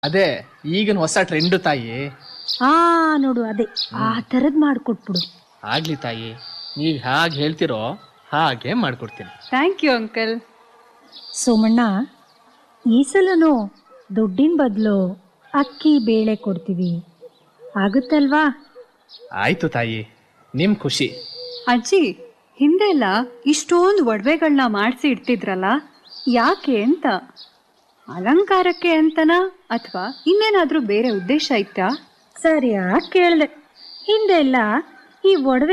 ಅದೇ ಈಗಿನ ಹೊಸ ಟ್ರೆಂಡು ತಾಯಿ ಆ ನೋಡು ಅದೇ ಆ ಥರದ್ ಮಾಡ್ಕೊಟ್ಬಿಡು ಆಗ್ಲಿ ತಾಯಿ ನೀವ್ ಹೇಗೆ ಹೇಳ್ತಿರೋ ಹಾಗೆ ಮಾಡ್ಕೊಡ್ತೀನಿ ಥ್ಯಾಂಕ್ ಯು ಅಂಕಲ್ ಸೋಮಣ್ಣ ಈ ಸಲನೂ ದುಡ್ಡಿನ ಬದಲು ಅಕ್ಕಿ ಬೇಳೆ ಕೊಡ್ತೀವಿ ಆಗುತ್ತಲ್ವಾ ಆಯ್ತು ತಾಯಿ ನಿಮ್ ಖುಷಿ ಅಜ್ಜಿ ಹಿಂದೆಲ್ಲ ಇಷ್ಟೊಂದು ಒಡವೆಗಳನ್ನ ಮಾಡಿಸಿ ಇಡ್ತಿದ್ರಲ್ಲ ಯಾಕೆ ಅಂತ ಅಲಂಕಾರಕ್ಕೆ ಅಂತನಾ ಅಥವಾ ಇನ್ನೇನಾದ್ರೂ ಬೇರೆ ಉದ್ದೇಶ ಇತ್ತಾ ಸರಿಯಾಗಿ ಕೇಳಿದೆ ಹಿಂದೆಲ್ಲ ಈ ಒಡವೆ